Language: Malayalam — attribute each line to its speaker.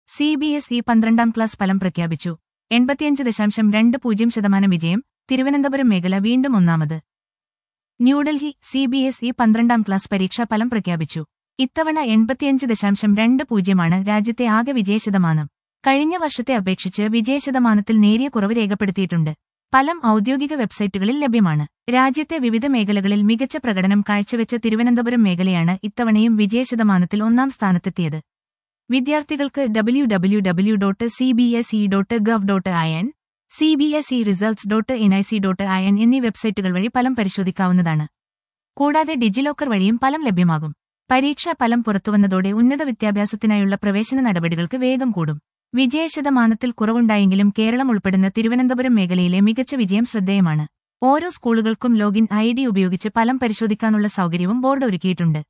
Speaker 1: സി ബി എസ് ഇ പന്ത്രണ്ടാം ക്ലാസ് ഫലം പ്രഖ്യാപിച്ചു എൺപത്തിയഞ്ച് ദശാംശം രണ്ട് പൂജ്യം ശതമാനം വിജയം തിരുവനന്തപുരം മേഖല വീണ്ടും ഒന്നാമത് New Delhi C B S E പന്ത്രണ്ടാം ക്ലാസ് പരീക്ഷാ ഫലം പ്രഖ്യാപിച്ചു ഇത്തവണ എൺപത്തിയഞ്ച് ദശാംശം രണ്ട് പൂജ്യമാണ് രാജ്യത്തെ ആകെ വിജയശതമാനം കഴിഞ്ഞ വർഷത്തെ അപേക്ഷിച്ച് വിജയശതമാനത്തിൽ നേരിയ കുറവ് രേഖപ്പെടുത്തിയിട്ടുണ്ട് ഫലം ഔദ്യോഗിക വെബ്സൈറ്റുകളിൽ ലഭ്യമാണ് രാജ്യത്തെ വിവിധ മേഖലകളിൽ മികച്ച പ്രകടനം കാഴ്ചവെച്ച തിരുവനന്തപുരം മേഖലയാണ് ഇത്തവണയും വിജയശതമാനത്തിൽ ഒന്നാം സ്ഥാനത്തെത്തിയത് വിദ്യാർത്ഥികൾക്ക് W W W dot C B S E dot gov dot I N C B S E results dot N I C dot I N എന്നീ വെബ്സൈറ്റുകൾ വഴി ഫലം പരിശോധിക്കാവുന്നതാണ് കൂടാതെ ഡിജിലോക്കർ വഴിയും ഫലം ലഭ്യമാകും പരീക്ഷാ ഫലം പുറത്തുവന്നതോടെ ഉന്നത വിദ്യാഭ്യാസത്തിനായുള്ള പ്രവേശന നടപടികൾക്ക് വേഗം കൂടും വിജയശതമാനത്തിൽ കുറവുണ്ടായെങ്കിലും കേരളം ഉൾപ്പെടുന്ന തിരുവനന്തപുരം മേഖലയിലെ മികച്ച വിജയം ശ്രദ്ധേയമാണ് ഓരോ സ്കൂളുകൾക്കും ലോഗിൻ ഐ ഡി ഉപയോഗിച്ച് ഫലം പരിശോധിക്കാനുള്ള സൗകര്യവും ബോർഡ് ഒരുക്കിയിട്ടുണ്ട്